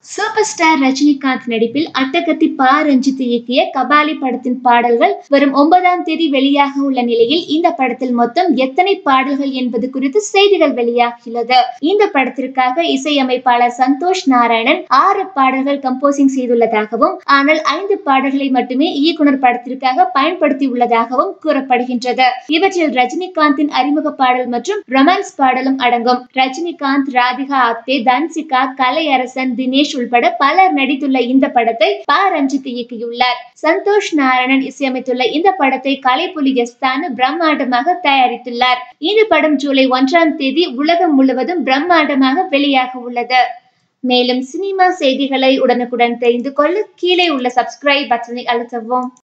super star Rajinikanth நடிப்பில் அட்டகத்தி பா ரஞ்சித் இயக்கிய கபாலி படத்தின் பாடல்கள் வரும் ஒன்பதாம் தேதி வெளியாக உள்ள நிலையில் இந்த படத்தில் மொத்தம் எத்தனை பாடல்கள் என்பது குறித்து செய்திகள் வெளியாகியுள்ளது இந்த படத்திற்காக இசையமைப்பாளர் சந்தோஷ் நாராயணன் ஆறு பாடல்கள் கம்போசிங் செய்துள்ளதாகவும் ஆனால் ஐந்து பாடல்களை மட்டுமே இயக்குனர் படத்திற்காக பயன்படுத்தி உள்ளதாகவும் கூறப்படுகின்றது இவற்றில் ரஜினிகாந்தின் அறிமுக பாடல் மற்றும் ரொமான்ஸ் பாடலும் அடங்கும் ரஜினிகாந்த் ராதிகா ஆப்தே தன்சிகா கலையரசன் தினேஷ் உள்பட பலர் நடித்துள்ள இந்த படத்தை ப ரஞ்சித் இயக்கியுள்ளார் சந்தோஷ் நாராயணன் இசையமைத்துள்ள இந்த படத்தை கலைப்புலி எஸ்தானு பிரம்மாண்டமாக தயாரித்துள்ளார் இந்த படம் ஜூலை ஒன்றாம் தேதி உலகம் முழுவதும் பிரம்மாண்டமாக வெளியாக உள்ளது மேலும் சினிமா செய்திகளை உடனுக்குடன் தெரிந்து கொள்ள கீழே உள்ள சப்ஸ்கிரைப் பட்டனை அழுத்தவும்